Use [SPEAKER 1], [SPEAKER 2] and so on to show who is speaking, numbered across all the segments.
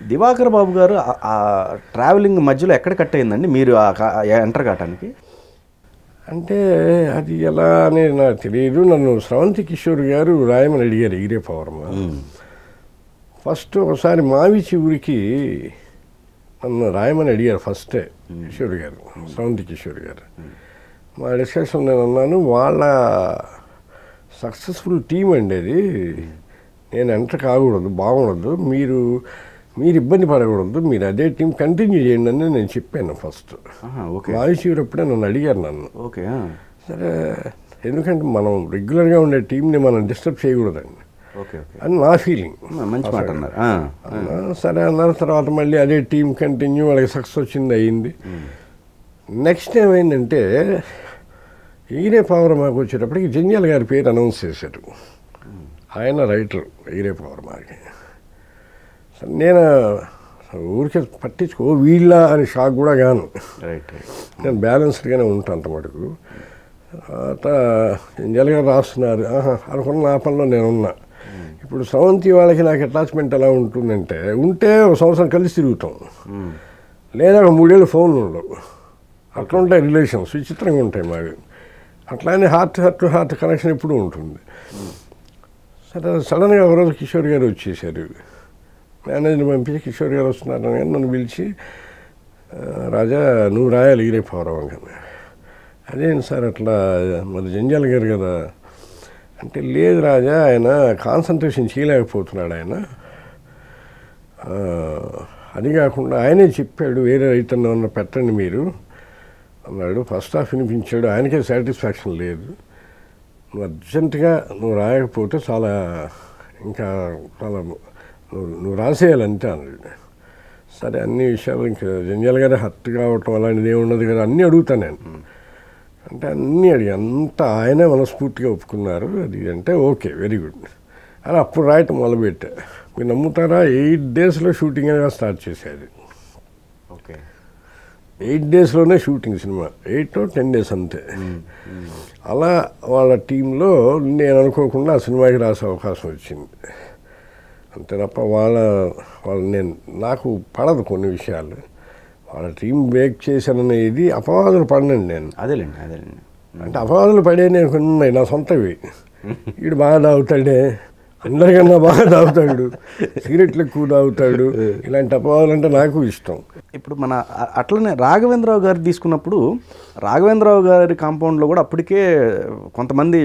[SPEAKER 1] దివాకర్ బాబు గారు ఆ- ఆ ట్రావెలింగ్ మధ్యలో ఎక్కడ కట్ అయిందండి మీరు ఆ కా- ఎంటర్ కావటానికి
[SPEAKER 2] అంటే అది ఎలా అనేది నాకు తెలియదు నన్ను స్రవంతి కిషోర్ గారు రాయమని అడిగారు ఈరే పవర్మ ఫస్ట్ ఒకసారి మావి చివరికి నన్ను రాయమని అడిగారు ఫస్టే కిషోర్ గారు స్రవంతి కిషోర్ గారు మా డిస్కషన్ నేను అన్నాను వాళ్ళ సక్సెస్ఫుల్ టీం అండి అది నేను ఎంటర్ కాకూడదు బాగుండదు మీరు మీరు ఇబ్బంది పడకూడదు మీరు అదే టీం కంటిన్యూ చేయండి అని నేను చెప్పాను ఫస్ట్
[SPEAKER 1] ఆహా, ఓకే
[SPEAKER 2] మావి చివరి అప్పుడే నన్ను అడిగారు నన్ను
[SPEAKER 1] ఓకే ఆ.
[SPEAKER 2] సరే ఎందుకంటే మనం రెగ్యులర్గా ఉండే టీంని మనం డిస్టర్బ్ చేయకూడదండి
[SPEAKER 1] ఓకే ఓకే
[SPEAKER 2] అని నా ఫీలింగ్
[SPEAKER 1] మంచి మాట అన్నారు ఆ,
[SPEAKER 2] అన్నా, సరే అన్నారు తర్వాత మళ్ళీ అదే టీం కంటిన్యూ వాళ్ళకి సక్సెస్ వచ్చింది అయింది నెక్స్ట్ ఏమైందంటే ఈరే పవర్మాకి వచ్చేటప్పటికి జంజాల గారి పేరు అనౌన్స్ చేశారు ఆయన రైటర్ ఈరే పవర్మాకి సరే నేను ఊరికే పట్టించుకో వీళ్ళ అని షాక్ కూడా గాను
[SPEAKER 1] రైట్ రైట్
[SPEAKER 2] నేను బ్యాలెన్స్డ్గానే ఉంటాను అంత మటుకు తర్వాత జంజాల గారు రాస్తున్నారు ఆహా, అనుకున్న నా పనిలో నేను ఉన్నా ఇప్పుడు స్రవంతి వాళ్ళకి నాకు అటాచ్మెంట్ ఎలా ఉంటుందంటే ఉంటే ఒక సంవత్సరం కలిసి తిరుగుతాం
[SPEAKER 1] మ్మ్.
[SPEAKER 2] లేదా ఒక మూడేళ్ళు ఫోన్లు ఉండవు అట్లా ఉంటాయి రిలేషన్స్ విచిత్రంగా ఉంటాయి మావి అట్లానే heart heart to heart connection ఎప్పుడూ ఉంటుంది సరే సడన్గా ఒకరోజు కిషోర్ గారు వచ్చేసారు మేనేజర్ పంపించి కిషోర్ గారు వస్తున్నారు అని నన్ను పిలిచి "ఆ, రాజా నువ్వు రాయాలి ఈరే పౌరవం కదా అదేంటి సార్ అట్లా మరి జంజాల గారు కదా అంటే లేదు రాజా ఆయన కాన్సన్ట్రేషన్ చేయలేకపోతున్నాడు ఆయన ఆ, అది కాకుండా ఆయనే చెప్పాడు వేరే రైతన్న ఉన్న పెట్టండి మీరు అన్నాడు ఫస్ట్ హాఫ్ వినిపించాడు ఆయనకే సాటిస్ఫాక్షన్ లేదు నువ్వు అర్జెంటుగా నువ్వు రాయకపోతే చాలా ఇంకా చాలా నువ్వు నువ్వు రాసేయాలంతే అన్నాడు సరే అన్ని విషయాలు ఇంకా జంజాల గారు హర్ట్ కావటం అలాంటిది ఏమి ఉండదు కదా అన్నీ అడుగుతాను నేను అంటే అన్నీ అడిగి అంతా ఆయనే మనస్ఫూర్తిగా ఒప్పుకున్నారు అది అంటే ఓకే వెరీ గుడ్ అని అప్పుడు రాయటం మొదలుపెట్టా మీరు నమ్ముతారా ఎయిట్ డేస్లో షూటింగ్ అనేది స్టార్ట్ చేసేది
[SPEAKER 1] ఓకే
[SPEAKER 2] ఎయిట్ డేస్లోనే shooting cinema eight ten days అంతే అలా వాళ్ళ టీంలో నేను అనుకోకుండా ఆ సినిమాకి రాసే అవకాశం వచ్చింది అంతే తప్ప వాళ్ళ వాళ్ళ నేను నాకు పడదు కొన్ని విషయాలు వాళ్ళ టీం బ్రేక్ చేశాననేది అపవాదులు పడినండి నేను
[SPEAKER 1] అదేలేండి అదేలేండి
[SPEAKER 2] అంటే అపవాదులు పడే నేను కొన్ని ఉన్నాయి నా సొంతవి వీడు బాగా తాగుతాడే అందరికన్నా బాగా తాగుతాడు సిగరెట్లు ఎక్కువ తాగుతాడు ఇలాంటి అపవాదులు అంటే నాకు ఇష్టం
[SPEAKER 1] ఇప్పుడు మన అ- అట్లనే రాఘవేంద్రరావు గారు తీసుకున్నప్పుడు రాఘవేంద్రరావు గారి కాంపౌండ్లో కూడా అప్పటికే కొంతమంది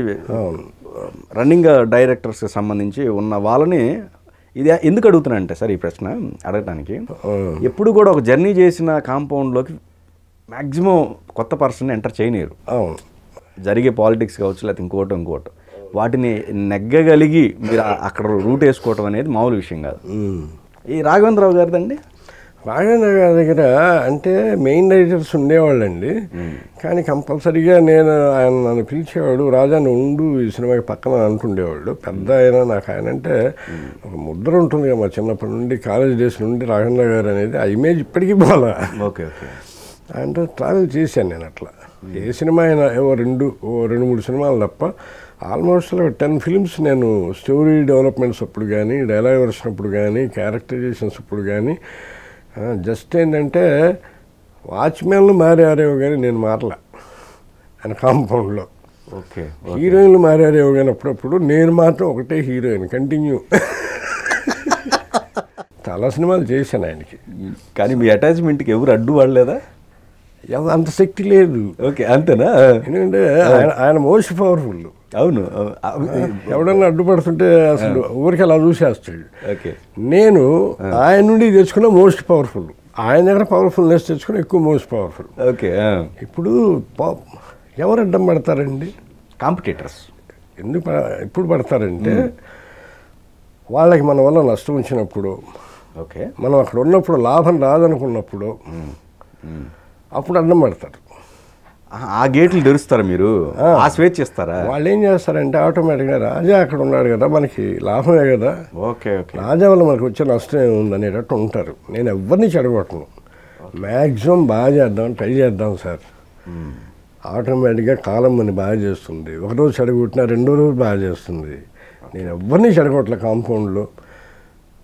[SPEAKER 1] రన్నింగ్ డైరెక్టర్స్కి సంబంధించి ఉన్న వాళ్ళని ఇది ఎందుకు అడుగుతున్నానంటే సార్ ఈ ప్రశ్న అడగటానికి ఎప్పుడు కూడా ఒక జర్నీ చేసిన కాంపౌండ్లోకి మ్యాక్సిమం కొత్త పర్సన్ ఎంటర్ చేయలేరు
[SPEAKER 2] అవును
[SPEAKER 1] జరిగే పాలిటిక్స్ కావచ్చు లేకపోతే ఇంకోటి ఇంకోటి వాటిని నెగ్గగలిగి మీరు ఆ- అక్కడ రూట్ వేసుకోవటం అనేది మామూలు విషయం కాదు
[SPEAKER 2] ఉమ్.
[SPEAKER 1] ఈ రాఘవేంద్రరావు గారిదండి
[SPEAKER 2] రాఘవేంద్ర గారి దగ్గర అంటే మెయిన్ రైటర్స్ ఉండేవాళ్ళండి కానీ కంపల్సరీగా నేను ఆయన నన్ను పిలిచేవాడు రాజా నువ్వు ఉండు ఈ సినిమాకి పక్కన అంటుండేవాడు పెద్ద ఆయన నాకు ఆయన అంటే ఒక ముద్ర ఉంటుంది కదా మా చిన్నప్పటి నుండి కాలేజ్ డేస్ నుండి రాఘవేంద్ర గారు అనేది ఆ ఇమేజ్ ఇప్పటికీ పోలా
[SPEAKER 1] ఓకే ఓకే
[SPEAKER 2] అంటే ట్రావెల్ చేశాను నేను అట్లా ఏ సినిమా అయినా ఓ రెండు ఓ రెండు మూడు సినిమాలు తప్ప ఆల్మోస్ట్ టెన్ ఫిల్మ్స్ నేను స్టోరీ డెవలప్మెంట్స్ అప్పుడు కానీ డైలాగ్ వర్షన్ అప్పుడు కానీ క్యారెక్టరైజేషన్స్ అప్పుడు కానీ జస్ట్ ఏంటంటే వాచ్మెన్లు మారారేవో కానీ నేను మారలే ఆయన కాంపౌండ్లో
[SPEAKER 1] ఓకే
[SPEAKER 2] హీరోయిన్లు మారారేవో కానీ అప్పుడప్పుడు నేను మాత్రం ఒకటే హీరోయిన్ కంటిన్యూ చాలా సినిమాలు చేశాను ఆయనకి
[SPEAKER 1] కానీ మీ అటాచ్మెంట్కి ఎవరు అడ్డు పడలేదా
[SPEAKER 2] ఎవ- అంత శక్తి లేదు
[SPEAKER 1] ఓకే అంతేనా
[SPEAKER 2] ఎందుకంటే ఆయన ఆయన మోస్ట్ పవర్ఫుల్
[SPEAKER 1] అవును
[SPEAKER 2] ఎవడన్నా అడ్డుపడుతుంటే అసలు ఊరికి అలా చూసేస్తాడు
[SPEAKER 1] ఓకే
[SPEAKER 2] నేను ఆయన నుండి తెచ్చుకున్న మోస్ట్ పవర్ఫుల్ ఆయన దగ్గర పవర్ఫుల్నెస్ తెచ్చుకున్న ఎక్కువ మోస్ట్ పవర్ఫుల్
[SPEAKER 1] ఓకే
[SPEAKER 2] ఇప్పుడు పా- ఎవరు అడ్డం పడతారండి
[SPEAKER 1] కాంపిటేటర్స్
[SPEAKER 2] ఎందుకు ప- ఎప్పుడు పడతారంటే వాళ్ళకి మన వల్ల నష్టం వచ్చినప్పుడు
[SPEAKER 1] ఓకే
[SPEAKER 2] మనం అక్కడ ఉన్నప్పుడు లాభం రాదనుకున్నప్పుడు అప్పుడు అడ్డం పడతారు
[SPEAKER 1] ఆ గేట్లు తెరుస్తారా మీరు ఆ స్వేచ్ఛ ఇస్తారా
[SPEAKER 2] వాళ్ళు ఏం చేస్తారంటే ఆటోమేటిక్గా రాజా అక్కడ ఉన్నాడు కదా మనకి లాభమే కదా
[SPEAKER 1] ఓకే ఓకే
[SPEAKER 2] రాజా వల్ల మనకు వచ్చే నష్టం ఏముంది అనేటట్టు ఉంటారు నేను ఎవరిని చెడగొట్టను మ్యాక్సిమం బాగా చేద్దాం ట్రై చేద్దాం సార్ ఆటోమేటిక్గా కాలం మన బాగా చేస్తుంది ఒకరోజు చెడగొట్టినా రెండో రోజు బాగా చేస్తుంది నేను ఎవరిని చెడగొట్టలే కాంపౌండ్లో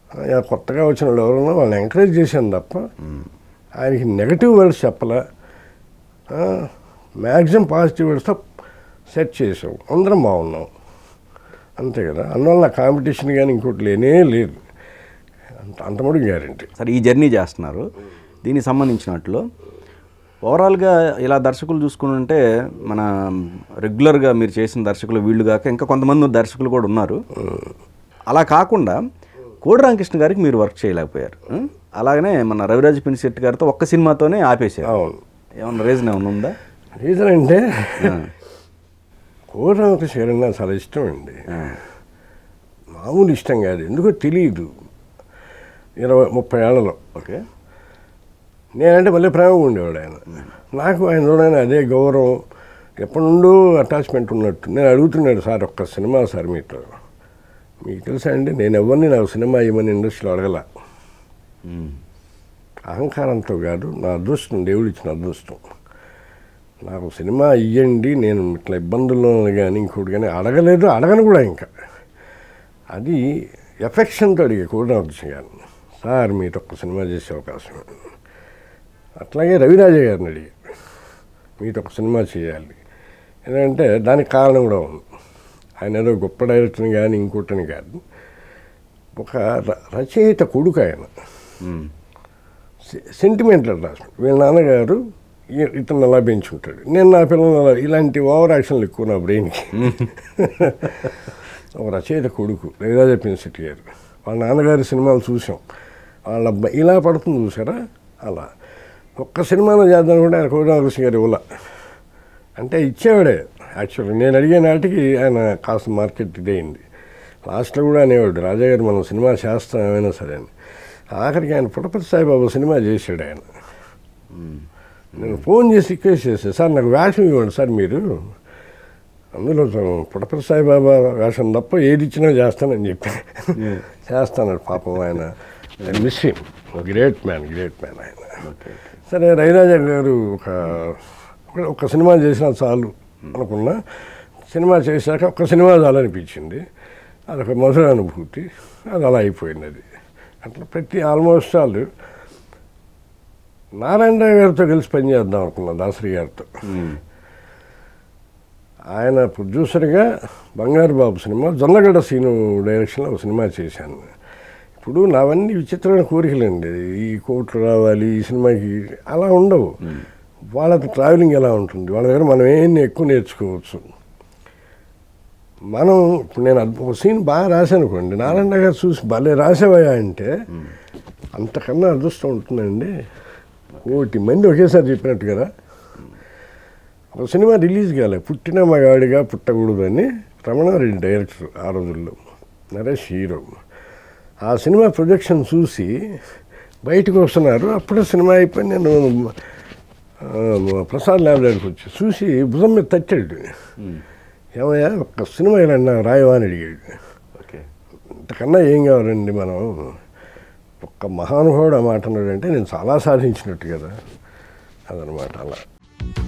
[SPEAKER 2] ఆ, కొత్తగా వచ్చిన వాళ్ళు ఎవరున్నా వాళ్ళని ఎంకరేజ్ చేశాను తప్ప ఆయనకి నెగటివ్ వర్డ్స్ చెప్పలే మ్యాక్సిమం పాజిటివ్ వర్డ్స్తో సెట్ చేసాం అందరం బాగున్నాం అంతే కదా అందువల్ల నా కాంపిటీషన్ కానీ ఇంకోటి లేనే లేదు అంత అంత మటుకు గ్యారంటీ
[SPEAKER 1] సరే ఈ జర్నీ చేస్తున్నారు దీనికి సంబంధించినట్లు ఓవరాల్గా ఇలా దర్శకులు చూసుకుంటే మన రెగ్యులర్గా మీరు చేసిన దర్శకులు వీళ్ళు కాక ఇంకా కొంతమంది దర్శకులు కూడా ఉన్నారు అలా కాకుండా కోడి రామకృష్ణ గారికి మీరు వర్క్ చేయలేకపోయారు ఉం? అలాగనే మన రవిరాజ్ పినిశెట్టి గారితో ఒక్క సినిమాతోనే ఆపేశారు
[SPEAKER 2] అవును
[SPEAKER 1] ఏమన్నా రీజన్ ఏమైనా ఉందా
[SPEAKER 2] రీజన్ అంటే
[SPEAKER 1] ఆ,
[SPEAKER 2] కోరరామకృష్ణ గారు నాకు చాలా ఇష్టం అండి
[SPEAKER 1] ఆ,
[SPEAKER 2] మామూలు ఇష్టం కాదు ఎందుకో తెలియదు ఇరవై ముప్పై ఏళ్ళలో
[SPEAKER 1] ఓకే
[SPEAKER 2] నేనంటే మళ్ళీ ప్రేమగా ఉండేవాడు ఆయన నాకు ఆయన చూడగానే అదే గౌరవం ఎప్పటి నుండో అటాచ్మెంట్ ఉన్నట్టు నేను అడుగుతున్నాడు సార్ ఒక్క సినిమా సార్ మీతో మీకు తెలుసా అండి నేను ఎవరిని నాకు సినిమా ఇవ్వని ఇండస్ట్రీలో అడగల
[SPEAKER 1] ఉం.
[SPEAKER 2] అహంకారంతో కాదు నా అదృష్టం దేవుడు ఇచ్చిన అదృష్టం నాకు సినిమా ఇవ్వండి నేను ఇట్లా ఇబ్బందుల్లో కానీ ఇంకోటి కానీ అడగలేదు అడగను కూడా ఇంకా అది ఎఫెక్షన్తో అడిగే కూడా గారు సార్ మీరు ఒక్క సినిమా చేసే అవకాశం ఉంది." అట్లాగే రవిరాజ గారిని అడిగారు మీతో ఒక సినిమా చేయాలి ఎందుకంటే దానికి కారణం కూడా ఉంది ఆయన ఏదో గొప్ప డైరెక్టర్ని కానీ ఇంకోటని కాదు ఒక ర- రచయిత కొడుకు ఆయన
[SPEAKER 1] ఉం.
[SPEAKER 2] సెంటిమెంటల్ రాసిన వీళ్ళ నాన్నగారు ఈ- ఇతను అలా పెంచుంటాడు నేను నా పిల్లలు అలా ఇలాంటి ఓవర్ యాక్షన్లు ఎక్కువ నా బ్రెయిన్కి ఒక రచయిత కొడుకు రవిరాజ పిన్సిటి గారు వాళ్ళ నాన్నగారి సినిమాలు చూసాం వాళ్ళ అబ్బాయి ఇలా పడుతుంది చూసారా అలా ఒక్క సినిమాలో చేద్దాం కూడా ఆయన కోడాకృష్ణ గారు ఇవ్వాల అంటే ఇచ్చేవాడే యాక్చువల్గా నేను అడిగే నాటికి ఆయన కాస్త మార్కెట్ ఇదైంది లాస్ట్లో కూడా అనేవాడు రాజా గారు మనం సినిమా చేస్తాం ఏమైనా సరే అని ఆఖరికి ఆయన పుట్టపతి సాయిబాబు సినిమా చేశాడు ఆయన నేను ఫోన్ చేసి రిక్వెస్ట్ చేశాను సార్ నాకు వేషం ఇవ్వండి సార్ మీరు అందులో పుట్టపతి సాయిబాబా వేషం తప్ప ఏది ఇచ్చినా చేస్తానని చెప్పి చేస్తాను పాపం ఆయన Mr great man great man ఆయన
[SPEAKER 1] ఓకే
[SPEAKER 2] సరే రవిరాజ గారు ఒక ఒక- ఒక సినిమా చేసినా చాలు అనుకున్నా సినిమా చేశాక ఒక సినిమా చాలనిపించింది అదొక మధుర అనుభూతి అది అలా అయిపోయింది అది అట్లా ప్రతి ఆల్మోస్ట్ ఆల్ నారాయణరావు గారితో కలిసి పనిచేద్దాం అనుకున్నా దాసరి గారితో
[SPEAKER 1] ఉం.
[SPEAKER 2] ఆయన ప్రొడ్యూసర్గా బంగారు బాబు సినిమా జొన్నగడ్డ సీను డైరెక్షన్లో ఒక సినిమా చేశాను ఇప్పుడు నావన్నీ విచిత్రమైన కోరికలండి ఈ కోట్లు రావాలి ఈ సినిమాకి అలా ఉండవు వాళ్ళ ట్రావెలింగ్ ఎలా ఉంటుంది వాళ్ళ దగ్గర మనం ఏం ఎక్కువ నేర్చుకోవచ్చు మనం ఇప్పుడు నేను అద్భు- ఒక సీన్ బాగా రాశాను అనుకోండి నారాయణ గారు చూసి భలే రాసేవయ్యా అంటే అంతకన్నా అదృష్టం ఉంటుందండి కోటి మంది ఒకేసారి చెప్పినట్టు కదా ఒక సినిమా రిలీజ్ కాలే పుట్టిన మగాడిగా పుట్టకూడదు అని రమణారెడ్డి డైరెక్టర్ ఆ రోజుల్లో నరేష్ హీరో ఆ సినిమా ప్రొజెక్షన్ చూసి బయటకు వస్తున్నారు అప్పుడే సినిమా అయిపోయి నేను ఆ, ప్రసాద్ ల్యాబ్ దగ్గరికి వచ్చి చూసి భుజం మీద తట్టాడు ఏమయ్యా ఒక్క సినిమా ఇలా రాయవా అని అడిగాడు
[SPEAKER 1] ఓకే
[SPEAKER 2] ఇంతకన్నా ఏం కావాలండి మనం ఒక్క మహానుభావుడు ఆ మాట అన్నాడంటే నేను చాలా సాధించినట్టు కదా అదనమాట అలా